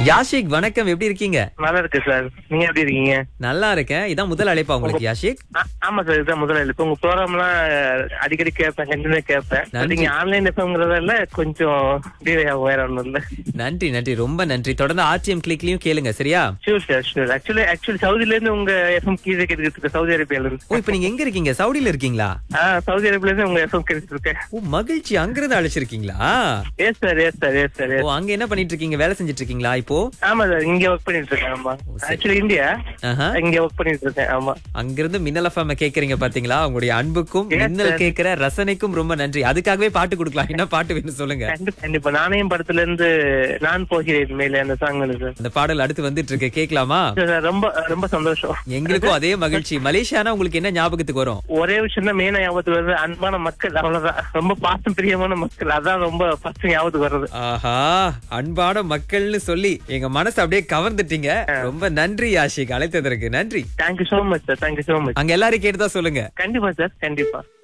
யாஷிக் வணக்கம் எப்படி இருக்கீங்க நல்லா இருக்கு சார் நீங்க எப்படி இருக்கீங்க நல்லா இருக்கேன் இதான் முதல் அழைப்பா உங்களுக்கு யாஷிக் ஆ- ஆமா சார் இதுதான் முதல்ல இப்ப உங்க ப்ரோக்ராம்லாம் அடிக்கடி கேட்பேன் கண்டிப்பா கேட்பேன் நன்றி. நீங்க ஆன்லைன் எஃப்எம்ங்கிறதால கொஞ்சம் டிலே ஆகும் வேற ஒண்ணும் இல்ல நன்றி நன்றி ரொம்ப நன்றி தொடர்ந்து ஆர்டிஎம் கிளிக்லயும் கேளுங்க சரியா sure sir sure actually actually சவுதில இருந்து உங்க எஃப்எம் கீழே கேட்டுக்கிட்டு இருக்கு சவுதி அரேபியால இருந்து ஓ இப்ப நீங்க எங்க இருக்கீங்க சவுடியில இருக்கீங்களா ஆ சவுதி அரேபியால இருந்து உங்க எஃப்எம் கேட்டுட்டு இருக்கேன் ஓ மகிழ்ச்சி அங்கிருந்து அழைச்சிருக்கீங்களா yes sir yes sir yes sir ஓ அங்க என்ன பண்ணிட்டு இருக்கீங்க வேலை செஞ்சுட்டு இருக்கீங்களா இப்போ ஆமா சார் இங்க ஒர்க் பண்ணிட்டு இருக்கேன் ஆமா ஆக்சுவலி இந்தியா ஆஹா. இங்க ஒர்க் பண்ணிட்டு இருக்கேன் ஆமா அங்கிருந்து மின்னல் எஃப்எம் கேக்குறீங்க பாத்தீங்களா உங்களுடைய அன்புக்கும் Yes, மின்னல் sir. கேக்குற ரசனைக்கும் ரொம்ப நன்றி அதுக்காகவே பாட்டு கொடுக்கலாம் என்ன பாட்டு வேணும் சொல்லுங்க கண்டிப்பா கண்டிப்பா நாணயம் படத்துல இருந்து நான் போகிறேன் மேலே அந்த சாங் சார் அந்த பாடல் அடுத்து வந்துட்டு இருக்கு கேட்கலாமா சார் ரொம்ப ரொம்ப சந்தோஷம் எங்களுக்கும் அதே மகிழ்ச்சி மலேசியானா உங்களுக்கு என்ன ஞாபகத்துக்கு வரும் ஒரே விஷயம் தான் மெயினா ஞாபகத்துக்கு வருது அன்பான மக்கள் அவ்வளவுதான் ரொம்ப பாசம் பிரியமான மக்கள் அதான் ரொம்ப ஃபர்ஸ்ட் ஞாபகத்துக்கு வர்றது ஆஹா அன்பான மக்கள்னு சொல்லி எங்க மனசு அப்படியே கவர்ந்துட்டீங்க ரொம்ப நன்றி யாஷிக் அழைத்ததற்கு நன்றி thank you so much sir thank you so much அங்க எல்லாரும் கேட்டுதான் சொல்லுங்க கண்டிப்பா சார் கண்டிப்பா